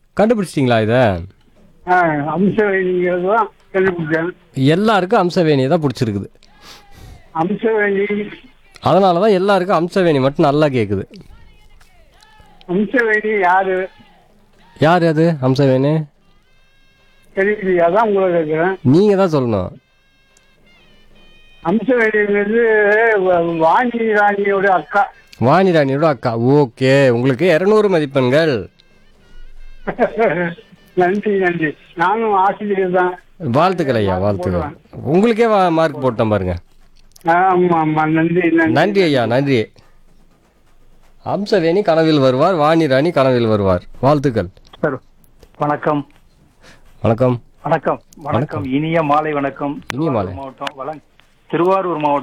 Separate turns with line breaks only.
கண்டுபிடிச்சிட்டிங்களா இதை
ஆ, அம்சவேணிங்கிறது தான் கண்டுபிடிச்சேன்
எல்லாருக்கும் அம்சவேணியை தான் பிடிச்சிருக்குது
அம்சவேணி
அதனால தான் எல்லாருக்கும் அம்சவேணி மட்டும் நல்லா கேட்குது
அம்சவேணி யாரு
யார் அது அம்சவேணி
தெரியலையா தான் உங்களை கேட்குறேன்
நீங்கள் தான் சொல்லணும்
அம்சவேணிங்கிறது வ- வாணி ராணியோட அக்கா
வாணி ராணியோட அக்கா ஓகே உங்களுக்கு இரநூறு மதிப்பெண்கள்
நன்றி நன்றி நானும் ஆசிரியர் தான்
வாழ்த்துக்கள் ஐயா வாழ்த்துக்கள் உங்களுக்கே வா- மார்க் போட்டேன் பாருங்க
ஆமா ஆமா நன்றி நன்றி
நன்றி ஐயா நன்றி அம்சவேணி கனவில் வருவார் வாணி ராணி கனவில் வருவார் வாழ்த்துக்கள்
சார் வணக்கம்
வணக்கம்
வணக்கம் வணக்கம் இனிய மாலை வணக்கம்
இனிய மாலை.
திருவாரூர் மாவட்டம் வளங் திருவாரூர் மாவட்டம்